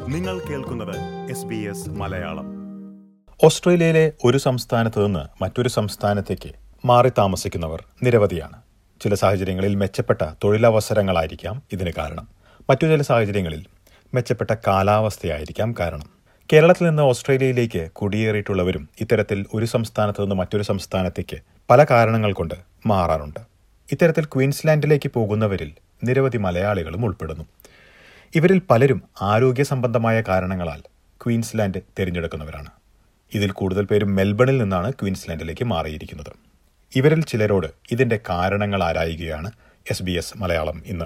നിങ്ങൾ കേൾക്കുന്നത് S B S Malayalam ഓസ്ട്രേലിയയിലെ ഒരു സംസ്ഥാനത്ത് നിന്ന് മറ്റൊരു സംസ്ഥാനത്തേക്ക് മാറി താമസിക്കുന്നവർ നിരവധിയാണ് ചില സാഹചര്യങ്ങളിൽ മെച്ചപ്പെട്ട തൊഴിലവസരങ്ങളായിരിക്കാം ഇതിന് കാരണം മറ്റു ചില സാഹചര്യങ്ങളിൽ മെച്ചപ്പെട്ട കാലാവസ്ഥയായിരിക്കാം കാരണം കേരളത്തിൽ നിന്ന് ഓസ്ട്രേലിയയിലേക്ക് കുടിയേറിയിട്ടുള്ളവരും ഇത്തരത്തിൽ ഒരു സംസ്ഥാനത്ത് നിന്ന് മറ്റൊരു സംസ്ഥാനത്തേക്ക് പല കാരണങ്ങൾ കൊണ്ട് മാറാറുണ്ട് ഇത്തരത്തിൽ ക്വീൻസ്ലാൻഡിലേക്ക് പോകുന്നവരിൽ നിരവധി മലയാളികളും ഉൾപ്പെടുന്നു ഇവരിൽ പലരും ആരോഗ്യ സംബന്ധമായ കാരണങ്ങളാൽ ക്വീൻസ്ലാൻഡ് തിരഞ്ഞെടുക്കുന്നവരാണ് ഇതിൽ കൂടുതൽ പേരും മെൽബണിൽ നിന്നാണ് ക്വീൻസ്ലാൻഡിലേക്ക് മാറിയിരിക്കുന്നത് ഇവരിൽ ചിലരോട് ഇതിന്റെ കാരണങ്ങൾ ആരായുകയാണ് എസ് ബി എസ് മലയാളം ഇന്ന്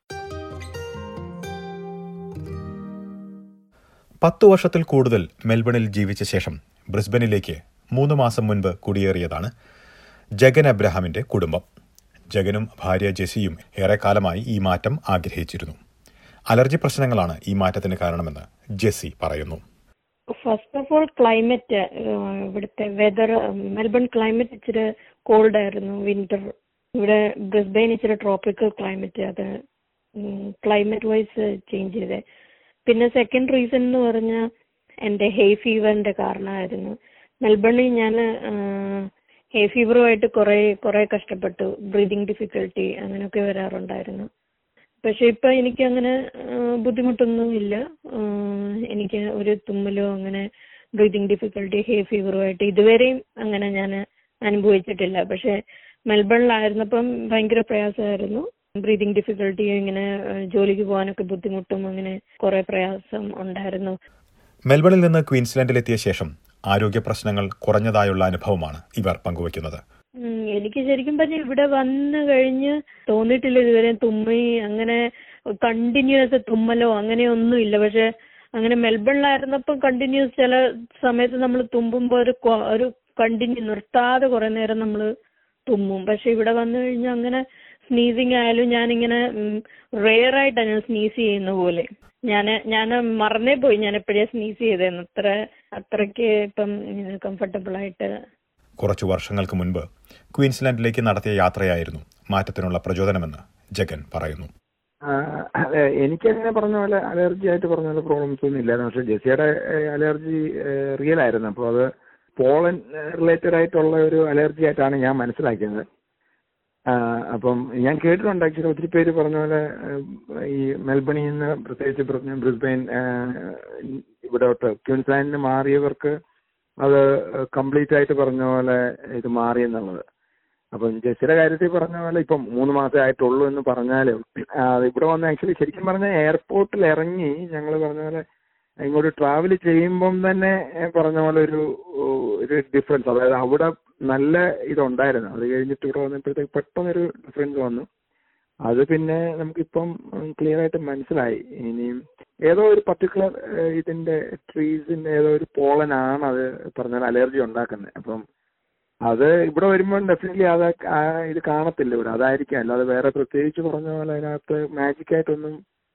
പത്തു വർഷത്തിൽ കൂടുതൽ മെൽബണിൽ ജീവിച്ച ശേഷം ബ്രിസ്ബനിലേക്ക് മൂന്ന് മാസം മുൻപ് കുടിയേറിയതാണ് ജഗൻ അബ്രഹാമിന്റെ കുടുംബം ജഗനും ഭാര്യ ജെസിയും ഏറെക്കാലമായി ഈ മാറ്റം ആഗ്രഹിച്ചിരുന്നു അലർജി പ്രശ്നങ്ങളാണ് ഈ മാറ്റത്തിന് കാരണമെന്ന് ജെസി പറയുന്നു ഫസ്റ്റ് ഓഫ് ഓൾ ക്ലൈമറ്റ് ഇവിടുത്തെ വെതർ മെൽബൺ ക്ലൈമറ്റ് ഇച്ചിരി കോൾഡ് ആയിരുന്നു വിന്റർ ഇവിടെ ബ്രിസ്ബെയിൻ ഇച്ചിരി ട്രോപ്പിക്കൽ ക്ലൈമറ്റ് അത് ക്ലൈമറ്റ് വൈസ് ചേഞ്ച് ചെയ്തേ പിന്നെ സെക്കൻഡ് റീസൺ എന്ന് പറഞ്ഞാൽ എൻ്റെ ഹേ ഫീവറിന്റെ കാരണമായിരുന്നു മെൽബണിൽ ഞാൻ ഹേ ഫീവറുമായിട്ട് കുറേ കുറേ കഷ്ടപ്പെട്ടു ബ്രീതിങ് ഡിഫിക്കൽട്ടി അങ്ങനെയൊക്കെ വരാറുണ്ടായിരുന്നു പക്ഷെ ഇപ്പൊ എനിക്ക് അങ്ങനെ ബുദ്ധിമുട്ടൊന്നും ഇല്ല എനിക്ക് ഒരു തുമ്മലോ അങ്ങനെ ബ്രീതിങ് ഡിഫിക്കൽട്ടി ഹേ ഫീവറുമായിട്ട് ഇതുവരെയും അങ്ങനെ ഞാൻ അനുഭവിച്ചിട്ടില്ല പക്ഷെ മെൽബണിലായിരുന്നപ്പം ഭയങ്കര പ്രയാസമായിരുന്നു ബ്രീതിങ് ഡിഫിക്കൽട്ടി ഇങ്ങനെ ജോലിക്ക് പോകാനൊക്കെ ബുദ്ധിമുട്ടും അങ്ങനെ കുറെ പ്രയാസം ഉണ്ടായിരുന്നു മെൽബണിൽ നിന്ന് ക്വീൻസ്ലാൻഡിലെത്തിയ ശേഷം ആരോഗ്യ പ്രശ്നങ്ങൾ കുറഞ്ഞതായുള്ള അനുഭവമാണ് ഇവർ പങ്കുവയ്ക്കുന്നത് എനിക്ക് ശരിക്കും പറഞ്ഞാൽ ഇവിടെ വന്നു കഴിഞ്ഞ് തോന്നിയിട്ടില്ല ഇതുവരെ തുമ്മി അങ്ങനെ കണ്ടിന്യൂസ് തുമ്മലോ അങ്ങനെയൊന്നും ഇല്ല പക്ഷെ അങ്ങനെ മെൽബണിലായിരുന്നപ്പം കണ്ടിന്യൂസ് ചില സമയത്ത് നമ്മൾ തുമ്പുമ്പോൾ ഒരു ഒരു കണ്ടിന്യൂ നിർത്താതെ കുറെ നേരം നമ്മൾ തുമ്മും പക്ഷെ ഇവിടെ വന്നു കഴിഞ്ഞാൽ അങ്ങനെ സ്നീസിങ് ആയാലും ഞാനിങ്ങനെ റെയർ ആയിട്ടാണ് ഞാൻ സ്നീസ് ചെയ്യുന്ന പോലെ ഞാൻ ഞാൻ മറന്നേ പോയി ഞാൻ എപ്പോഴേ സ്നീസ് ചെയ്തേന്ന് അത്ര അത്രയ്ക്ക് ഇപ്പം കംഫർട്ടബിൾ ആയിട്ട് കുറച്ചു വർഷങ്ങൾക്ക് മുൻപ് ക്വീൻസ്ലാൻഡിലേക്ക് നടത്തിയ യാത്രയായിരുന്നു മാറ്റത്തിനുള്ള പ്രചോദനമെന്ന് ജഗൻ പറയുന്നു അതെ എനിക്കങ്ങനെ പറഞ്ഞ പോലെ അലർജി ആയിട്ട് പറഞ്ഞ പോലെ പ്രോബ്ലംസ് ഒന്നും ഇല്ലായിരുന്നു പക്ഷെ ജെസിയുടെ അലർജി റിയൽ ആയിരുന്നു അപ്പോൾ അത് പോളൻ റിലേറ്റഡ് ആയിട്ടുള്ള ഒരു അലർജി ആയിട്ടാണ് ഞാൻ മനസ്സിലാക്കിയത് അപ്പം ഞാൻ കേട്ടിട്ടുണ്ട് ആക്ച്വലി ഒത്തിരി പേര് പറഞ്ഞ പോലെ ഈ മെൽബണിൽ നിന്ന് പ്രത്യേകിച്ച് ബ്രിസ്ബെയിൻ ഇവിടോട്ട് ക്യൂൻസ്ലാൻഡിന് മാറിയവർക്ക് അത് കംപ്ലീറ്റ് ആയിട്ട് പറഞ്ഞ പോലെ ഇത് മാറി എന്നുള്ളത് അപ്പം ജെസ്സിയുടെ കാര്യത്തിൽ പറഞ്ഞ പോലെ ഇപ്പം മൂന്ന് മാസമേ ആയിട്ടുള്ളൂ എന്ന് പറഞ്ഞാലും ഇവിടെ വന്ന് ആക്ച്വലി ശരിക്കും പറഞ്ഞാൽ എയർപോർട്ടിൽ ഇറങ്ങി ഞങ്ങൾ പറഞ്ഞ പോലെ ഇങ്ങോട്ട് ട്രാവൽ ചെയ്യുമ്പം തന്നെ പറഞ്ഞ പോലെ ഒരു ഒരു ഡിഫറൻസ് അതായത് അവിടെ നല്ല ഇതുണ്ടായിരുന്നു അത് കഴിഞ്ഞിട്ട് ഇവിടെ വന്നപ്പോഴത്തേക്ക് പെട്ടെന്നൊരു ഡിഫറൻസ് വന്നു അത് പിന്നെ നമുക്കിപ്പം ക്ലിയർ ആയിട്ട് മനസ്സിലായി ഇനിയും ഏതോ ഒരു പർട്ടിക്കുലർ ഇതിന്റെ ട്രീസിന്റെ ഏതോ ഒരു പോളൻ ആണ് അത് പറഞ്ഞാൽ അലർജി ഉണ്ടാക്കുന്നത് അപ്പം അത് ഇവിടെ വരുമ്പോൾ ഡെഫിനറ്റ്ലി അത് ഇത് കാണത്തില്ല ഇവിടെ അതായിരിക്കും അല്ലാതെ വേറെ പ്രത്യേകിച്ച് പറഞ്ഞ പോലെ അതിനകത്ത് മാജിക് ആയിട്ടൊന്നും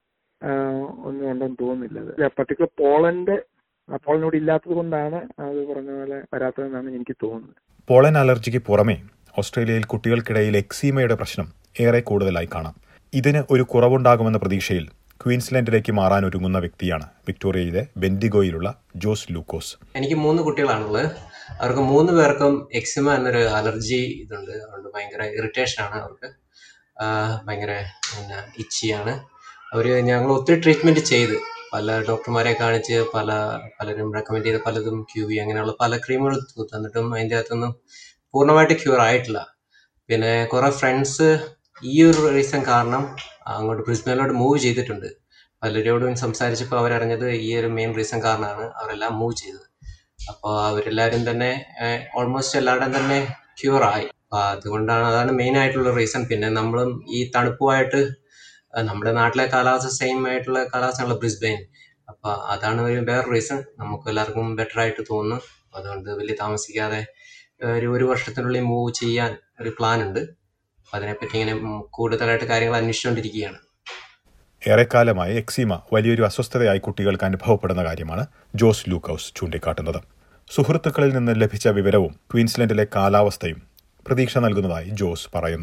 ഒന്നും ഉണ്ടെന്ന് തോന്നുന്നില്ല പർട്ടിക്കുലർ പോളന്റെ പോളനോട് ഇല്ലാത്തത് കൊണ്ടാണ് അത് പറഞ്ഞ പോലെ വരാത്തതെന്നാണ് എനിക്ക് തോന്നുന്നത് പോളൻ അലർജിക്ക് പുറമെ ഓസ്ട്രേലിയയിൽ കുട്ടികൾക്കിടയിൽ എക്സീമയുടെ പ്രശ്നം ഏറെ കൂടുതലായി കാണാം ഇതിന് ഒരു കുറവുണ്ടാകുമെന്ന പ്രതീക്ഷയിൽ ക്വീൻസ്ലാൻഡിലേക്ക് മാറാൻ ഒരുങ്ങുന്ന വ്യക്തിയാണ് വിക്ടോറിയയിലെ ബെൻഡിഗോയിലുള്ള ജോസ് ലൂക്കോസ് എനിക്ക് മൂന്ന് കുട്ടികളാണുള്ളത് അവർക്ക് മൂന്ന് പേർക്കും എക്സിമ എന്നൊരു അലർജി ഇതുണ്ട് അതുകൊണ്ട് ഭയങ്കര ഇറിറ്റേഷൻ ആണ് അവർക്ക് ഭയങ്കര പിന്നെ ഇച്ചിയാണ് അവർ ഞങ്ങൾ ഒത്തിരി ട്രീറ്റ്മെന്റ് ചെയ്ത് പല ഡോക്ടർമാരെ കാണിച്ച് പല പലരും റെക്കമെൻഡ് ചെയ്ത പലതും ക്യൂ വി അങ്ങനെയുള്ള പല ക്രീമുകൾ തന്നിട്ടും അതിൻ്റെ അകത്തൊന്നും പൂർണ്ണമായിട്ട് ക്യൂർ ആയിട്ടില്ല പിന്നെ കുറെ ഫ്രണ്ട്സ് ഈ ഒരു റീസൺ കാരണം അങ്ങോട്ട് ബ്രിസ്ബനിലോട്ട് മൂവ് ചെയ്തിട്ടുണ്ട് പലരോടും സംസാരിച്ചപ്പോൾ അവരറിഞ്ഞത് ഈ ഒരു മെയിൻ റീസൺ കാരണമാണ് അവരെല്ലാം മൂവ് ചെയ്തത് അപ്പോൾ അവരെല്ലാവരും തന്നെ ഓൾമോസ്റ്റ് എല്ലാവരുടെയും തന്നെ ക്യൂർ ആയി അപ്പൊ അതുകൊണ്ടാണ് അതാണ് മെയിൻ ആയിട്ടുള്ള റീസൺ പിന്നെ നമ്മളും ഈ തണുപ്പുമായിട്ട് നമ്മുടെ നാട്ടിലെ കാലാവസ്ഥ സെയിം ആയിട്ടുള്ള കാലാവസ്ഥയാണല്ലോ ബ്രിസ്ബെയിൻ അപ്പൊ അതാണ് ഒരു വേറെ റീസൺ നമുക്ക് എല്ലാവർക്കും ബെറ്റർ ആയിട്ട് തോന്നുന്നു അതുകൊണ്ട് വലിയ താമസിക്കാതെ ഒരു ഒരു വർഷത്തിനുള്ളിൽ മൂവ് ചെയ്യാൻ ഒരു പ്ലാൻ ഉണ്ട് അപ്പൊ അതിനെപ്പറ്റി ഇങ്ങനെ കൂടുതലായിട്ട് കാര്യങ്ങൾ അന്വേഷിച്ചുകൊണ്ടിരിക്കുകയാണ് ഏറെക്കാലമായി എക്സീമ വലിയൊരു അസ്വസ്ഥതയായി കുട്ടികൾക്ക് അനുഭവപ്പെടുന്ന കാര്യമാണ് ജോസ് ലൂക്കൌസ് ചൂണ്ടിക്കാട്ടുന്നത് സുഹൃത്തുക്കളിൽ നിന്ന് ലഭിച്ച വിവരവും ക്വീൻസ്ലൻഡിലെ കാലാവസ്ഥയും പ്രതീക്ഷ നൽകുന്നതായി ജോസ് പറയുന്നു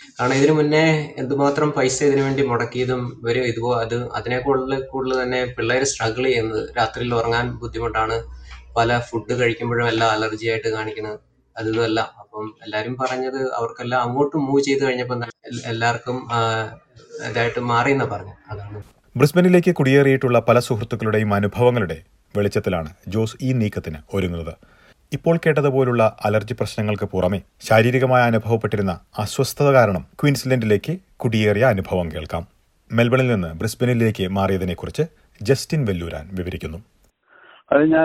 കാരണം ഇതിനു മുന്നേ എന്തുമാത്രം പൈസ ഇതിനു വേണ്ടി മുടക്കിയതും ഇവര് ഇതുപോ അത് അതിനെ കൂടുതൽ കൂടുതൽ തന്നെ പിള്ളേർ സ്ട്രഗിൾ ചെയ്യുന്നത് രാത്രിയിൽ ഉറങ്ങാൻ ബുദ്ധിമുട്ടാണ് പല ഫുഡ് കഴിക്കുമ്പോഴും എല്ലാം അലർജി ആയിട്ട് കാണിക്കുന്നത് അത് ഇതല്ല അപ്പം എല്ലാരും പറഞ്ഞത് അവർക്കെല്ലാം അങ്ങോട്ട് മൂവ് ചെയ്ത് കഴിഞ്ഞപ്പോൾ എൽ- എല്ലാവർക്കും ആ, ഇതായിട്ട് മാറിയെന്നാ പറഞ്ഞു അതാണ് ബ്രിസ്ബനിലേക്ക് കുടിയേറിയിട്ടുള്ള പല സുഹൃത്തുക്കളുടെയും അനുഭവങ്ങളുടെ വെളിച്ചത്തിലാണ് ജോസ് ഈ നീക്കത്തിന് ഒരുങ്ങുന്നത് ഇപ്പോൾ കേട്ടതുപോലുള്ള അലർജി പ്രശ്നങ്ങൾക്ക് പുറമെ ശാരീരികമായി അനുഭവപ്പെട്ടിരുന്ന അസ്വസ്ഥത കാരണം ക്വീൻസ്ലൻഡിലേക്ക് കുടിയേറിയ അനുഭവം കേൾക്കാം മെൽബണിൽ നിന്ന് ബ്രിസ്ബനിലേക്ക് മാറിയതിനെക്കുറിച്ച് ജസ്റ്റിൻ വെല്ലൂരാൻ വിവരിക്കുന്നു അത് ഞാൻ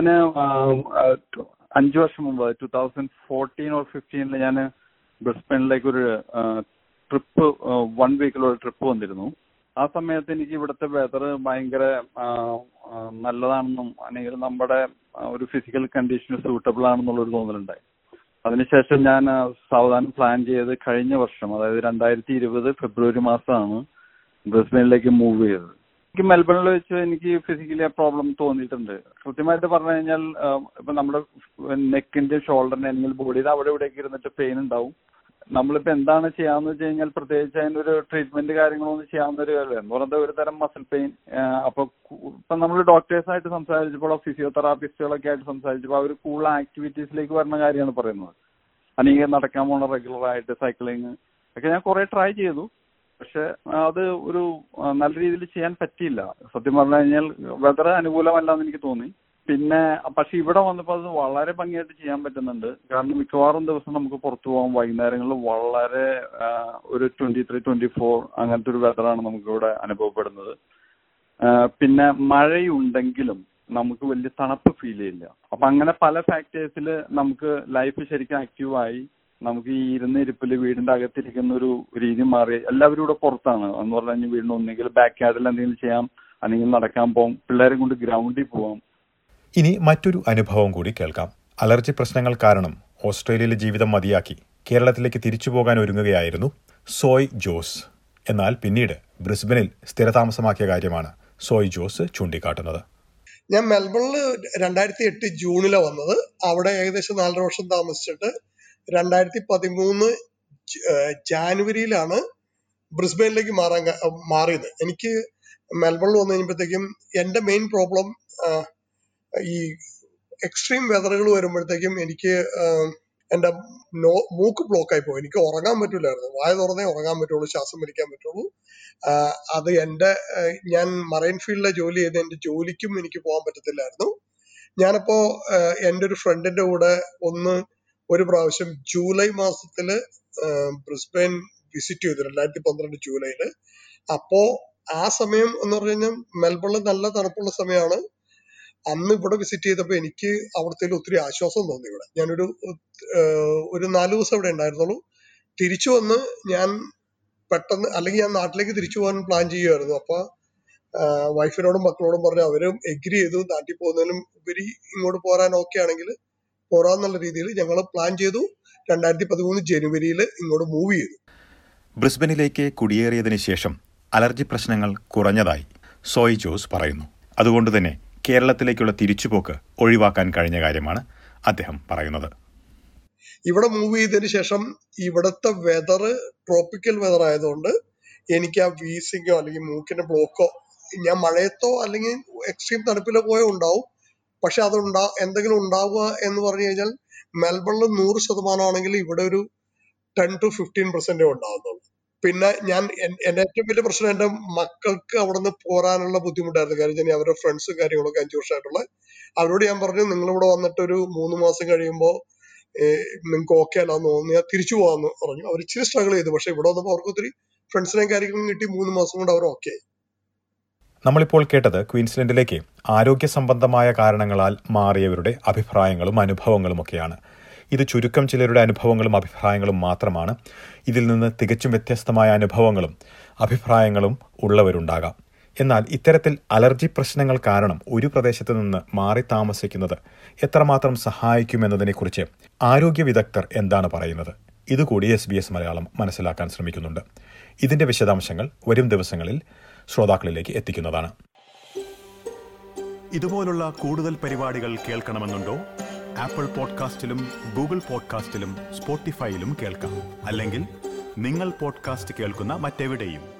അഞ്ചു വർഷം മുമ്പ് ടൂ തൗസൻഡ് ഫോർട്ടീൻ ഓർ ഫിഫ്റ്റീനിൽ ഞാൻ ബ്രിസ്ബനിലേക്ക് ഒരു ട്രിപ്പ് വൺ വീക്കിലൊരു ട്രിപ്പ് വന്നിരുന്നു ആ സമയത്ത് എനിക്ക് ഇവിടുത്തെ വെതർ ഭയങ്കര ആ, ആ, നല്ലതാണെന്നും അല്ലെങ്കിൽ നമ്മുടെ ആ, ഒരു ഫിസിക്കൽ കണ്ടീഷന് സൂട്ടബിൾ ആണെന്നുള്ളൊരു തോന്നലുണ്ടായി അതിനുശേഷം ഞാൻ ആ, സാവധാനം പ്ലാൻ ചെയ്ത് കഴിഞ്ഞ വർഷം അതായത് രണ്ടായിരത്തി ഇരുപത് ഫെബ്രുവരി മാസമാണ് ബ്രിസ്ബനിലേക്ക് മൂവ് ചെയ്തത് എനിക്ക് മെൽബണിൽ വെച്ച് എനിക്ക് ഫിസിക്കലി ആ പ്രോബ്ലം തോന്നിയിട്ടുണ്ട് കൃത്യമായിട്ട് പറഞ്ഞു കഴിഞ്ഞാൽ ആ, ഇപ്പൊ നമ്മുടെ നെക്കിന്റെ ഷോൾഡറിന്റെ അല്ലെങ്കിൽ ബോഡിയുടെ അവിടെ ഇവിടെയൊക്കെ ഇരുന്നിട്ട് പെയിൻ ഉണ്ടാവും നമ്മളിപ്പോ എന്താണ് ചെയ്യാന്ന് വെച്ച് കഴിഞ്ഞാൽ പ്രത്യേകിച്ച് അതിനൊരു ട്രീറ്റ്മെന്റ് കാര്യങ്ങളൊന്നും ചെയ്യാവുന്ന ഒരു കാര്യമില്ല എന്ന് പറയുന്നത് ഒരു തരം മസിൽ പെയിൻ അപ്പൊ കു- ഇപ്പൊ നമ്മൾ ഡോക്ടേഴ്സ് ആയിട്ട് സംസാരിച്ചപ്പോൾ ഫിസിയോതെറാപ്പിസ്റ്റുകളൊക്കെ ആയിട്ട് സംസാരിച്ചപ്പോൾ അവർ കൂടുതൽ ആക്ടിവിറ്റീസിലേക്ക് വരുന്ന കാര്യമാണ് പറയുന്നത് അല്ലെങ്കിൽ നടക്കാൻ പോണ റെഗുലർ ആയിട്ട് സൈക്ലിങ് ഒക്കെ ഞാൻ കുറെ ട്രൈ ചെയ്തു പക്ഷെ അത് ഒരു ആ, നല്ല രീതിയിൽ ചെയ്യാൻ പറ്റിയില്ല സത്യം പറഞ്ഞു കഴിഞ്ഞാൽ വെതർ അനുകൂലമല്ല എന്ന് എനിക്ക് തോന്നി പിന്നെ പക്ഷെ ഇവിടെ വന്നപ്പോൾ അത് വളരെ ഭംഗിയായിട്ട് ചെയ്യാൻ പറ്റുന്നുണ്ട് കാരണം മിക്കവാറും ദിവസം നമുക്ക് പുറത്തു പോകാം വൈകുന്നേരങ്ങളിൽ വളരെ ആ, ഒരു ട്വന്റി ത്രീ ട്വന്റി ഫോർ അങ്ങനത്തെ ഒരു വെതറാണ് നമുക്ക് ഇവിടെ അനുഭവപ്പെടുന്നത് ആ, പിന്നെ മഴയുണ്ടെങ്കിലും നമുക്ക് വലിയ തണുപ്പ് ഫീൽ ചെയ്യില്ല അപ്പൊ അങ്ങനെ പല ഫാക്ടേഴ്സിൽ നമുക്ക് ലൈഫ് ശരിക്കും ആക്റ്റീവായി നമുക്ക് ഈ ഇരുന്ന ഇരിപ്പിൽ വീടിന്റെ അകത്തിരിക്കുന്ന ഒരു രീതി മാറി എല്ലാവരും ഇവിടെ പുറത്താണ് എന്ന് പറഞ്ഞു കഴിഞ്ഞാൽ വീടിന് ഒന്നെങ്കിൽ ബാക്ക് യാർഡിൽ എന്തെങ്കിലും ചെയ്യാം അല്ലെങ്കിൽ നടക്കാൻ പോകാം പിള്ളേരെ കൊണ്ട് ഗ്രൗണ്ടിൽ പോവാം ഇനി മറ്റൊരു അനുഭവം കൂടി കേൾക്കാം അലർജി പ്രശ്നങ്ങൾ കാരണം ഓസ്ട്രേലിയയിലെ ജീവിതം മതിയാക്കി കേരളത്തിലേക്ക് തിരിച്ചു പോകാൻ ഒരുങ്ങുകയായിരുന്നു സോയ് ജോസ് എന്നാൽ പിന്നീട് ബ്രിസ്ബനിൽ സ്ഥിരതാമസമാക്കിയ കാര്യമാണ് സോയ് ജോസ് ചൂണ്ടിക്കാട്ടുന്നത് ഞാൻ മെൽബണില് രണ്ടായിരത്തി എട്ട് ജൂണിലാണ് വന്നത് അവിടെ ഏകദേശം നാലര വർഷം താമസിച്ചിട്ട് രണ്ടായിരത്തി പതിമൂന്ന് ജ- ഏഹ് ജാനുവരിയിലാണ് ബ്രിസ്ബെയിനിലേക്ക് മാറാൻ ക- മാറിയത് എനിക്ക് മെൽബണിൽ വന്നു കഴിഞ്ഞപ്പോഴത്തേക്കും എന്റെ മെയിൻ പ്രോബ്ലം ഈ എക്സ്ട്രീം വെതറുകൾ വരുമ്പോഴത്തേക്കും എനിക്ക് ആഹ്, എന്റെ നോ മൂക്ക് ബ്ലോക്ക് ആയി പോകും എനിക്ക് ഉറങ്ങാൻ പറ്റൂലായിരുന്നു വായ തുറന്നേ ഉറങ്ങാൻ പറ്റുള്ളൂ ശ്വാസം വലിക്കാൻ പറ്റുള്ളൂ ആഹ്, അത് എന്റെ ആഹ്, ഞാൻ മറൈൻ ഫീൽഡിലെ ജോലി ചെയ്ത് എന്റെ ജോലിക്കും എനിക്ക് പോകാൻ പറ്റത്തില്ലായിരുന്നു ഞാനപ്പോ ആഹ്, എന്റെ ഒരു ഫ്രണ്ടിന്റെ കൂടെ ഒന്ന് ഒരു പ്രാവശ്യം ജൂലൈ മാസത്തില് ആഹ്, ബ്രിസ്ബെയിൻ വിസിറ്റ് ചെയ്തു രണ്ടായിരത്തി പന്ത്രണ്ട് ജൂലൈയില് അപ്പോ ആ സമയം എന്ന് പറഞ്ഞു കഴിഞ്ഞാൽ മെൽബണിൽ നല്ല തണുപ്പുള്ള സമയമാണ് അന്ന് ഇവിടെ വിസിറ്റ് ചെയ്തപ്പോ എനിക്ക് അവിടുത്തെ ഒത്തിരി ആശ്വാസം തോന്നി ഇവിടെ ഞാനൊരു ഏഹ്, ഒരു നാല് ദിവസം ഇവിടെ ഉണ്ടായിരുന്നുള്ളൂ തിരിച്ചു വന്ന് ഞാൻ പെട്ടെന്ന് അല്ലെങ്കിൽ ഞാൻ നാട്ടിലേക്ക് തിരിച്ചു പോകാൻ പ്ലാൻ ചെയ്യുമായിരുന്നു അപ്പൊ വൈഫിനോടും മക്കളോടും പറഞ്ഞു അവരും എഗ്രി ചെയ്തു നാട്ടിൽ പോകുന്നതിനും ഉപരി ഇങ്ങോട്ട് പോരാൻ ഓക്കെ ആണെങ്കിൽ പോരാന്നുള്ള രീതിയിൽ ഞങ്ങൾ പ്ലാൻ ചെയ്തു രണ്ടായിരത്തി പതിമൂന്ന് ജനുവരിയിൽ ഇങ്ങോട്ട് മൂവ് ചെയ്തു ബ്രിസ്ബനിലേക്ക് കുടിയേറിയതിനു ശേഷം അലർജി പ്രശ്നങ്ങൾ കുറഞ്ഞതായി സോയ് ജോസ് പറയുന്നു അതുകൊണ്ട് തന്നെ കേരളത്തിലേക്കുള്ള തിരിച്ചുപോക്ക് ഒഴിവാക്കാൻ കഴിഞ്ഞ കാര്യമാണ് അദ്ദേഹം പറയുന്നത് ഇവിടെ മൂവ് ചെയ്തതിന് ശേഷം ഇവിടുത്തെ വെതർ ട്രോപ്പിക്കൽ വെതർ ആയതുകൊണ്ട് എനിക്ക് ആ വീസിങ്ങോ അല്ലെങ്കിൽ മൂക്കിന്റെ ബ്ലോക്കോ ഞാൻ മഴയത്തോ അല്ലെങ്കിൽ എക്സ്ട്രീം തണുപ്പിലോ പോയോ ഉണ്ടാവും പക്ഷെ അത് ഉണ്ടാ എന്തെങ്കിലും ഉണ്ടാവുക എന്ന് പറഞ്ഞു കഴിഞ്ഞാൽ മെൽബണിൽ നൂറ് ശതമാനമാണെങ്കിൽ ഇവിടെ ഒരു ടെൻ ടു ഫിഫ്റ്റീൻ പെർസെന്റേ ഉണ്ടാവുന്നുള്ളൂ പിന്നെ ഞാൻ എൻ- എന്റെ ഏറ്റവും വലിയ പ്രശ്നം എന്റെ മക്കൾക്ക് അവിടെ നിന്ന് പോരാനുള്ള ബുദ്ധിമുട്ടായിരുന്നു കാര്യം ഞാൻ അവരുടെ ഫ്രണ്ട്സും കാര്യങ്ങളൊക്കെ അഞ്ചു വർഷമായിട്ടുള്ള അവരോട് ഞാൻ പറഞ്ഞു നിങ്ങൾ ഇവിടെ വന്നിട്ട് ഒരു മൂന്ന് മാസം കഴിയുമ്പോൾ നിങ്ങൾക്ക് ഓക്കെ അല്ലാന്ന് തോന്നിയാൽ തിരിച്ചു പോകാന്ന് പറഞ്ഞു അവർ ഇച്ചിരി സ്ട്രഗിൾ ചെയ്തു പക്ഷെ ഇവിടെ വന്നപ്പോൾ അവർക്ക് ഒത്തിരി ഫ്രണ്ട്സിനെയും കാര്യങ്ങളും കിട്ടി മൂന്ന് മാസം കൊണ്ട് അവർ ഓക്കെ നമ്മളിപ്പോൾ കേട്ടത് ക്വീൻസ്ലൻഡിലേക്ക് ആരോഗ്യ സംബന്ധമായ കാരണങ്ങളാൽ മാറിയവരുടെ അഭിപ്രായങ്ങളും അനുഭവങ്ങളുമൊക്കെയാണ് ഇത് ചുരുക്കം ചിലരുടെ അനുഭവങ്ങളും അഭിപ്രായങ്ങളും മാത്രമാണ് ഇതിൽ നിന്ന് തികച്ചും വ്യത്യസ്തമായ അനുഭവങ്ങളും അഭിപ്രായങ്ങളും ഉള്ളവരുണ്ടാകാം എന്നാൽ ഇത്തരത്തിൽ അലർജി പ്രശ്നങ്ങൾ കാരണം ഒരു പ്രദേശത്ത് നിന്ന് മാറി താമസിക്കുന്നത് എത്രമാത്രം സഹായിക്കുമെന്നതിനെക്കുറിച്ച് ആരോഗ്യ വിദഗ്ധർ എന്താണ് പറയുന്നത് ഇതുകൂടി എസ് ബി എസ് മലയാളം മനസ്സിലാക്കാൻ ശ്രമിക്കുന്നുണ്ട് ഇതിന്റെ വിശദാംശങ്ങൾ വരും ദിവസങ്ങളിൽ ശ്രോതാക്കളിലേക്ക് എത്തിക്കുന്നതാണ് ഇതുപോലുള്ള കൂടുതൽ പരിപാടികൾ കേൾക്കണമെന്നുണ്ടോ ആപ്പിൾ പോഡ്കാസ്റ്റിലും ഗൂഗിൾ പോഡ്കാസ്റ്റിലും സ്പോട്ടിഫൈയിലും കേൾക്കാം അല്ലെങ്കിൽ നിങ്ങൾ പോഡ്കാസ്റ്റ് കേൾക്കുന്ന മറ്റെവിടെയും